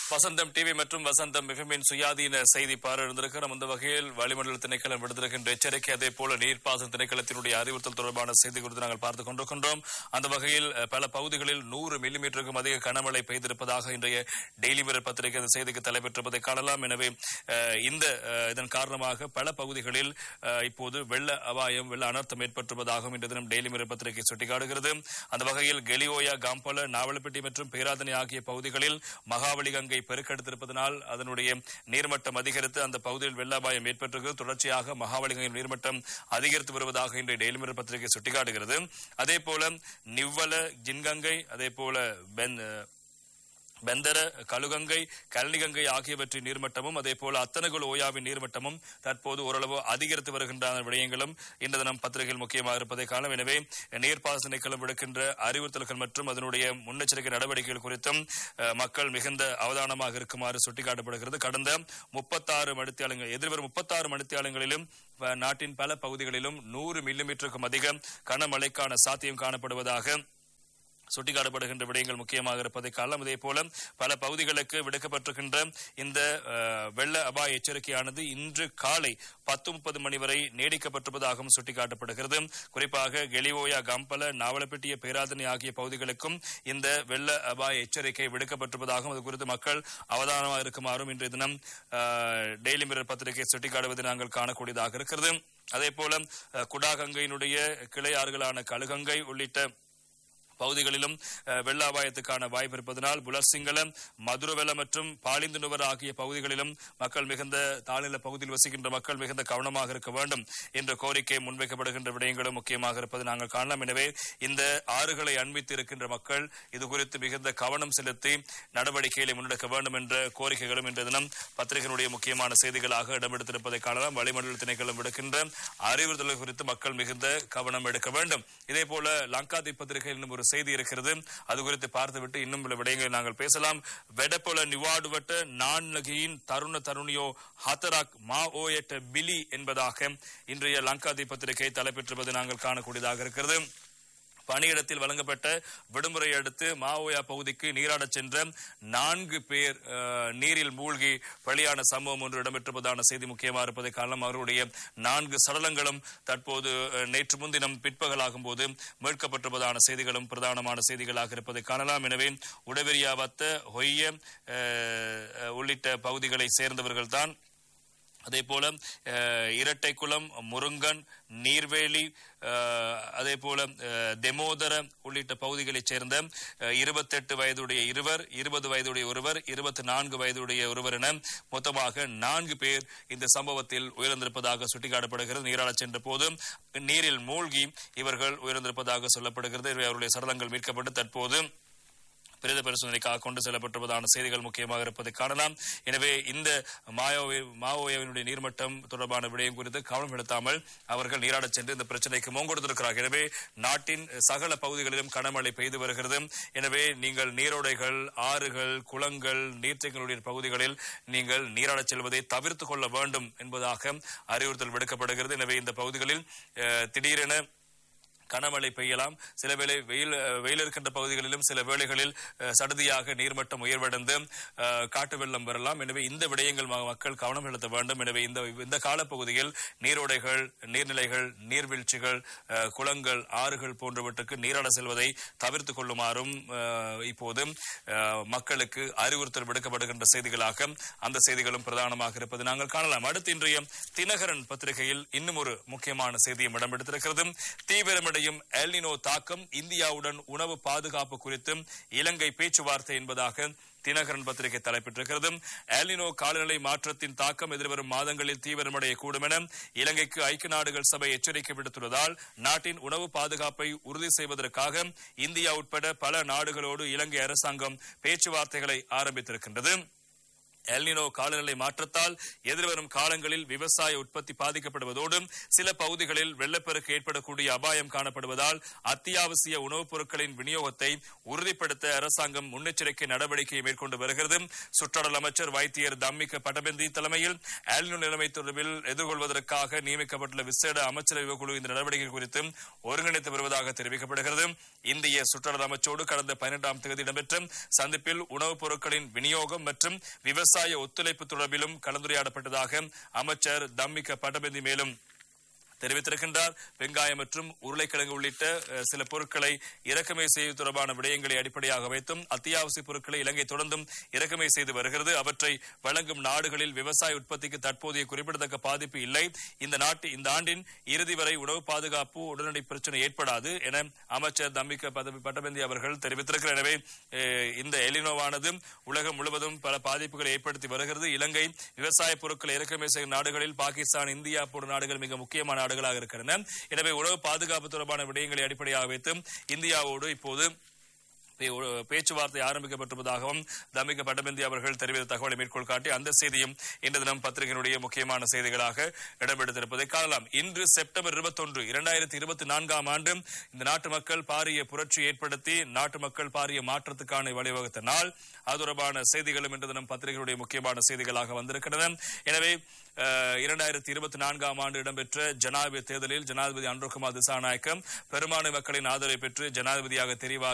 வசந்தம் TV மற்றும் வசந்தம் மிகமின் சுயாதீன செய்தி பார இருந்திருக்கிறோம் அந்த வகையில் வளிமண்டல திணைக்களம் விடுத்திருக்கின்ற எச்சரிக்கை அதே போல நீர்ப்பாசன திணைக்களத்தினுடைய அறிவுறுத்தல் தொடர்பான செய்தி குறித்து நாங்கள் பார்த்துக் கொண்டிருக்கின்றோம் அந்த வகையில் அஹ், பல பகுதிகளில் நூறு மில்லிமீட்டருக்கும் அதிக கனமழை பெய்திருப்பதாக இன்றைய டெய்லி மிரர் பத்திரிகை இந்த செய்திக்கு தலைப்பெற்றிருப்பதை காணலாம் எனவே அஹ், இந்த அஹ், இதன் காரணமாக பல பகுதிகளில் அஹ், இப்போது வெள்ள அபாயம் வெள்ள அனர்த்தம் ஏற்பட்டிருப்பதாகவும் இன்று தினம் டெய்லி மிரர் பத்திரிகை சுட்டிக்காட்டுகிறது அந்த வகையில் கெலியோயா காம்பல நாவலப்பட்டி மற்றும் பேராதனை ஆகிய பகுதிகளில் மகாவலி கங்கை பெருக்கெடுத்திருப்பதனால் அதனுடைய நீர்மட்டம் அதிகரித்து அந்த பகுதியில் வெள்ள அபாயம் ஏற்பட்டிருக்கிறது தொடர்ச்சியாக மகாவலி கங்கை நீர்மட்டம் அதிகரித்து வருவதாக இன்றைய டெய்லி மிரர் பத்திரிகை சுட்டிக்காட்டுகிறது அதே போல நிவ்வல ஜின்கங்கை அதே போல பென் பெந்தர கழுகங்கை கல்னிகங்கை ஆகியவற்றின் நீர்மட்டமும் அதே போல அத்தனகுல் ஓயாவின் நீர்மட்டமும் தற்போது ஓரளவு அதிகரித்து வருகின்ற விடயங்களும் இந்த தினம் பத்திரிகையில் முக்கியமாக இருப்பதை காணும் எனவே நீர்ப்பாசன திணைக்களம் விடுக்கின்ற அறிவுறுத்தல்கள் மற்றும் அதனுடைய முன்னெச்சரிக்கை நடவடிக்கைகள் குறித்தும் அஹ், மக்கள் மிகுந்த அவதானமாக இருக்குமாறு சுட்டிக்காட்டப்படுகிறது கடந்த முப்பத்தாறு மணித்தியாலங்கள் எதிர்வரும் முப்பத்தாறு மணித்தியாலங்களிலும் அஹ், நாட்டின் பல பகுதிகளிலும் நூறு மில்லிமீட்டருக்கும் அதிக கனமழைக்கான சாத்தியம் காணப்படுவதாக சுட்டிக்காட்டப்படுகின்ற விடயங்கள் முக்கியமாக இருப்பதை காணலாம் இதே போல பல பகுதிகளுக்கு விடுக்கப்பட்டிருக்கின்ற இந்த அஹ், வெள்ள அபாய எச்சரிக்கையானது இன்று காலை பத்து முப்பது மணி வரை நீடிக்கப்பட்டிருப்பதாகவும் சுட்டிக்காட்டப்படுகிறது குறிப்பாக கெலிவோயா கம்பல நாவலப்பட்டிய பேராதனை ஆகிய பகுதிகளுக்கும் இந்த வெள்ள அபாய எச்சரிக்கை விடுக்கப்பட்டிருப்பதாகவும் அது குறித்து மக்கள் அவதானமாக இருக்குமாறும் இன்றைய தினம் அஹ், டெய்லி மிரர் பத்திரிகை சுட்டிக்காட்டுவதை நாங்கள் காணக்கூடியதாக இருக்கிறது அதே போல அஹ், குடாகங்கையினுடைய கிளை ஆறுகளான கழுகங்கை உள்ளிட்ட பகுதிகளிலும் அஹ், வெள்ள அபாயத்துக்கான வாய்ப்பு இருப்பதனால் புலர்சிங்களம் மதுரவெல மற்றும் பாலிந்துணுவர் ஆகிய பகுதிகளிலும் மக்கள் மிகுந்த தாழ்நில பகுதியில் வசிக்கின்ற மக்கள் மிகுந்த கவனமாக இருக்க வேண்டும் என்ற கோரிக்கை முன்வைக்கப்படுகின்ற விடயங்களும் முக்கியமாக இருப்பதை நாங்கள் காணலாம் எனவே இந்த ஆறுகளை அண்மித்து இருக்கின்ற மக்கள் இது குறித்து மிகுந்த கவனம் செலுத்தி நடவடிக்கைகளை முன்னெடுக்க வேண்டும் என்ற கோரிக்கைகளும் இன்றைய தினம் பத்திரிகையினுடைய முக்கியமான செய்திகளாக இடம்பெடுத்திருப்பதை காணலாம் வளிமண்டல திணைக்களம் விடுக்கின்ற அறிவுறுத்தல்கள் குறித்து மக்கள் மிகுந்த கவனம் எடுக்க வேண்டும் இதே போல லங்காதீப் பத்திரிகையில் இன்னும் ஒரு செய்தி இருக்கிறது அது குறித்து பார்த்துவிட்டு இன்னும் சில விடயங்களை நாங்கள் பேசலாம் வெடப்பொல நிவாடுவட்ட நான்லகியின் தருண தருணியோ ஹத்தராக் மா ஓயட்ட பிலி என்பதாக இன்றைய லங்காதீப் பத்திரிகை தலைப்பெற்றிருப்பது நாங்கள் காணக்கூடியதாக இருக்கிறது பணியிடத்தில் வழங்கப்பட்ட விடுமுறை அடுத்து மாவோயா பகுதிக்கு நீராடச் சென்ற நான்கு பேர் அஹ், நீரில் மூழ்கி பலியான சம்பவம் ஒன்று இடம்பெற்றிருப்பதான செய்தி முக்கியமாக இருப்பதை காரணம் அவருடைய நான்கு சடலங்களும் தற்போது அஹ், நேற்று முன்தினம் பிற்பகலாகும் போது மீட்கப்பட்டிருப்பதான செய்திகளும் பிரதானமான செய்திகளாக இருப்பதை காணலாம் எனவே உடவெரியாவத்த ஹொய்ய அஹ், அஹ், உள்ளிட்ட பகுதிகளை சேர்ந்தவர்கள் தான் அதே போல அஹ், இரட்டைக்குளம் முருங்கன் நீர்வேலி அஹ், அதே போல அஹ், தெமோதர உள்ளிட்ட பகுதிகளைச் சேர்ந்த இருபத்தெட்டு வயதுடைய இருவர் இருபது வயதுடைய ஒருவர் இருபத்தி நான்கு வயதுடைய ஒருவர் என மொத்தமாக நான்கு பேர் இந்த சம்பவத்தில் உயிரிழந்திருப்பதாக சுட்டிக்காட்டப்படுகிறது நீராடச் சென்ற போது நீரில் மூழ்கி இவர்கள் உயிரிழந்திருப்பதாக சொல்லப்படுகிறது எனவே அவருடைய சடலங்கள் மீட்கப்பட்டு தற்போது பிரேத பரிசோதனைக்காக கொண்டு செல்லப்பட்டிருப்பதான செய்திகள் முக்கியமாக இருப்பதை காணலாம் எனவே இந்த மாயோவே மாவோயாவினுடைய நீர்மட்டம் தொடர்பான விடயம் குறித்து கவனம் செலுத்தாமல் அவர்கள் நீராடச் சென்று இந்த பிரச்சனைக்கு முகம் கொடுத்திருக்கிறார்கள் எனவே நாட்டின் சகல பகுதிகளிலும் கனமழை பெய்து வருகிறது எனவே நீங்கள் நீரோடைகள் ஆறுகள் குளங்கள் நீர்த்தேக்கங்களுடைய பகுதிகளில் நீங்கள் நீராடச் செல்வதை தவிர்த்துக் கொள்ள வேண்டும் என்பதாக அறிவுறுத்தல் விடுக்கப்படுகிறது எனவே இந்த பகுதிகளில் அஹ், திடீரென கனமழை பெய்யலாம் சில வேளை வெயில் அஹ், வெயில் இருக்கின்ற பகுதிகளிலும் சில வேளைகளில் அஹ், சடுதியாக நீர்மட்டம் உயர்வடைந்து அஹ், காட்டு வெள்ளம் வரலாம் எனவே இந்த விடயங்கள் ம- மக்கள் கவனம் செலுத்த வேண்டும் எனவே இந்த இந்த காலப்பகுதியில் நீரோடைகள் நீர்நிலைகள் நீர்வீழ்ச்சிகள் அஹ், குளங்கள் ஆறுகள் போன்றவற்றுக்கு நீராட செல்வதை தவிர்த்துக் கொள்ளுமாறும் அஹ், இப்போது அஹ், மக்களுக்கு அறிவுறுத்தல் விடுக்கப்படுகின்ற செய்திகளாக அந்த செய்திகளும் பிரதானமாக இருப்பது நாங்கள் காணலாம் அடுத்து இன்றைய தினகரன் பத்திரிகையில் இன்னும் ஒரு முக்கியமான செய்தியும் இடம்பெடுத்திருக்கிறது தீவிரமடையும் எல்னினோ தாக்கம் இந்தியாவுடன் உணவு பாதுகாப்பு குறித்து இலங்கை பேச்சுவார்த்தை என்பதாக தினகரன் பத்திரிகை தலைப்பிட்டிருக்கிறது எல்னினோ காலநிலை மாற்றத்தின் தாக்கம் எதிர்வரும் மாதங்களில் தீவிரமடையக்கூடும் என இலங்கைக்கு ஐக்கிய நாடுகள் சபை எச்சரிக்கை விடுத்துள்ளதால் நாட்டின் உணவு பாதுகாப்பை உறுதி செய்வதற்காக இந்தியா உட்பட பல நாடுகளோடு இலங்கை அரசாங்கம் பேச்சுவார்த்தைகளை ஆரம்பித்திருக்கின்றது எல்னினோ காலநிலை மாற்றத்தால் எதிர்வரும் காலங்களில் விவசாய உற்பத்தி பாதிக்கப்படுவதோடு சில பகுதிகளில் வெள்ளப்பெருக்கு ஏற்படக்கூடிய அபாயம் காணப்படுவதால் அத்தியாவசிய உணவுப் பொருட்களின் விநியோகத்தை உறுதிப்படுத்த அரசாங்கம் முன்னெச்சரிக்கை நடவடிக்கையை மேற்கொண்டு வருகிறது சுற்றாடல் அமைச்சர் வைத்தியர் தம்மிக்க பட்டபெந்தி தலைமையில் எல்னினோ நிலைமை தொடர்பில் எதிர்கொள்வதற்காக நியமிக்கப்பட்டுள்ள விசேட அமைச்சரவை குழு இந்த நடவடிக்கை குறித்து ஒருங்கிணைத்து வருவதாக தெரிவிக்கப்படுகிறது இந்திய சுற்றாடல் அமைச்சோடு கடந்த பதினெட்டாம் தேதி இடம்பெற்ற சந்திப்பில் உணவுப் பொருட்களின் விநியோகம் மற்றும் விவசாய ஒத்துழைப்பு தொடர்பிலும் கலந்துரையாடப்பட்டதாக அமைச்சர் தம்மிக்க பட்டபந்தி மேலும் தெரிவித்திருக்கின்றார் வெங்காயம் மற்றும் உருளைக்கிழங்கு உள்ளிட்ட அஹ், சில பொருட்களை இறக்குமதி செய்வது தொடர்பான விடயங்களை அடிப்படையாக வைத்தும் அத்தியாவசிய பொருட்களை இலங்கை தொடர்ந்தும் இறக்குமதி செய்து வருகிறது அவற்றை வழங்கும் நாடுகளில் விவசாய உற்பத்திக்கு தற்போதைய குறிப்பிடத்தக்க பாதிப்பு இல்லை இந்த நாட்டு இந்த ஆண்டின் இறுதி வரை உணவு பாதுகாப்பு உடனடி பிரச்சனை ஏற்படாது என அமைச்சர் தம்பிக்க பதவி பட்டபந்தி அவர்கள் தெரிவித்திருக்கிறார் எனவே அஹ், இந்த எலினோவானது உலகம் முழுவதும் பல பாதிப்புகளை ஏற்படுத்தி வருகிறது இலங்கை விவசாய பொருட்களை இறக்குமதி செய்யும் நாடுகளில் பாகிஸ்தான் இந்தியா போன்ற நாடுகள் மிக முக்கியமான நாடுகளாக இருக்கின்றன எனவே உணவு பாதுகாப்பு தொடர்பான விடயங்களை அடிப்படையாக வைத்து இந்தியாவோடு இப்போது பே- ஒரு பேச்சுவார்த்தை ஆரம்பிக்கப்பட்டிருப்பதாகவும் தமிக பட்டபந்தி அவர்கள் தெரிவித்த தகவலை மேற்கோள் காட்டி அந்த செய்தியும் இன்று தினம் பத்திரிகையினுடைய முக்கியமான செய்திகளாக இடம்பெடுத்திருப்பதை காணலாம் இன்று செப்டம்பர் இருபத்தொன்று இரண்டாயிரத்தி இருபத்தி நான்காம் ஆண்டு இந்த நாட்டு மக்கள் பாரிய புரட்சி ஏற்படுத்தி நாட்டு மக்கள் பாரிய மாற்றத்துக்கான வழிவகுத்த நாள் அது தொடர்பான செய்திகளும் இன்று தினம் பத்திரிகையுடைய முக்கியமான செய்திகளாக வந்திருக்கின்றன எனவே இரண்டாயிரத்தி இருபத்தி நான்காம் ஆண்டு இடம்பெற்ற ஜனாதிபதி தேர்தலில் ஜனாதிபதி அன்ருகுமார் திசாநாயக்கம் பெரும்பான்மை மக்களின் ஆதரவை பெற்று ஜனாதிபதியாக தெரிவாக